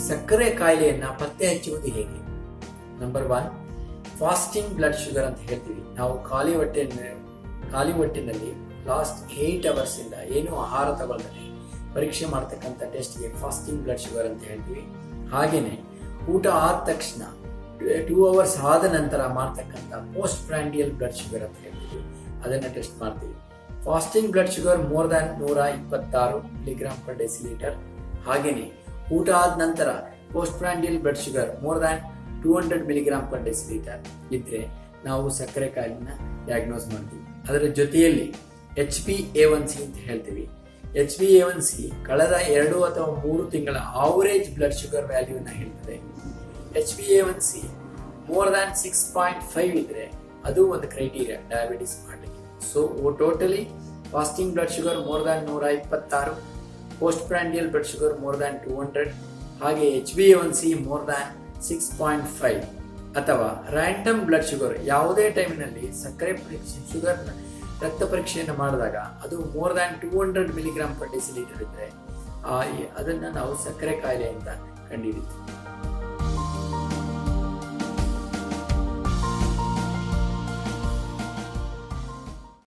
ಸಕ್ಕರೆ ಕಾಯಿಲೆಯನ್ನ ಪತ್ತೆ ಹಚ್ಚುವುದು ಹೇಗೆ number one fasting blood sugar ಅಂತ ಹೇಳ್ತೀವಿ ನಾವು ಖಾಲಿ ಹೊಟ್ಟೆ ಖಾಲಿ ಹೊಟ್ಟೆನಲ್ಲಿ ಲಾಸ್ಟ್ ಏಟ್ ಅವರ್ಸ್ ಇಂದ ಏನು ಆಹಾರ ತಗೊಳ್ದೇ ಪರೀಕ್ಷೆ ಮಾಡ್ತಕ್ಕಂಥ ಟೆಸ್ಟ್ಗೆ ಫಾಸ್ಟಿಂಗ್ ಬ್ಲಡ್ ಶುಗರ್ ಅಂತ ಹೇಳ್ತೀವಿ ಹಾಗೇನೆ ಊಟ ಆದ ತಕ್ಷಣ ಟೂ ಅವರ್ಸ್ ಆದ ನಂತರ ಮಾಡ್ತಕ್ಕಂಥ ಪೋಸ್ಟ್ ಪ್ರ್ಯಾಂಡಿಯಲ್ ಬ್ಲಡ್ ಶುಗರ್ ಅಂತ ಹೇಳ್ತೀವಿ ಅದನ್ನ ಟೆಸ್ಟ್ ಮಾಡ್ತೀವಿ fasting blood sugar more than ನೂರ ಇಪ್ಪತ್ತಾರು ಮಿಲಿಗ್ರಾಮ್ ಪರ್ ಡೆಸಿಲೀಟರ್ ಹಾಗೇನೆ ಊಟ ಆದ ನಂತರ post prandial blood sugar more than two hundred milligram per decilitre ಇದ್ರೆ ನಾವು ಸಕ್ಕರೆ ಕಾಯಿಲೆನ ಡಯಾಗ್ನೋಸ್ ಮಾಡ್ತೀವಿ ಅದರ ಜೊತೆಯಲ್ಲಿ H P A one C ಅಂತ ಹೇಳ್ತೀವಿ H P A one C ಕಳೆದ ಎರಡು ಅಥವಾ ಮೂರು ತಿಂಗಳ ಆವರೇಜ್ ಬ್ಲಡ್ ಶುಗರ್ ವ್ಯಾಲ್ಯೂನ ಹೇಳ್ತದೆ H P A one C more than six point five ಇದ್ರೆ ಅದು ಒಂದು ಕ್ರೈಟೀರಿಯಾ ಡಯಾಬಿಟಿಸ್ ಮಾಡಲಿಕ್ಕೆ so totally fasting blood sugar more than ನೂರ ಇಪ್ಪತ್ತಾರು post prandial blood sugar more than two hundred ಹಾಗೆ H B A one C more than six point five ಅಥವಾ random blood sugar ಯಾವುದೇ ಟೈಮಿನಲ್ಲಿ ಸಕ್ಕರೆ ಪರೀಕ್ಷೆ ಶುಗರ್ ರಕ್ತ ಪರೀಕ್ಷೆಯನ್ನು ಮಾಡಿದಾಗ ಅದು more than two hundred milligram per decilitre ಇದ್ರೆ ಆ ಅದನ್ನ ನಾವು ಸಕ್ಕರೆ ಕಾಯಿಲೆ ಅಂತ ಕಂಡುಹಿಡಿತೀವಿ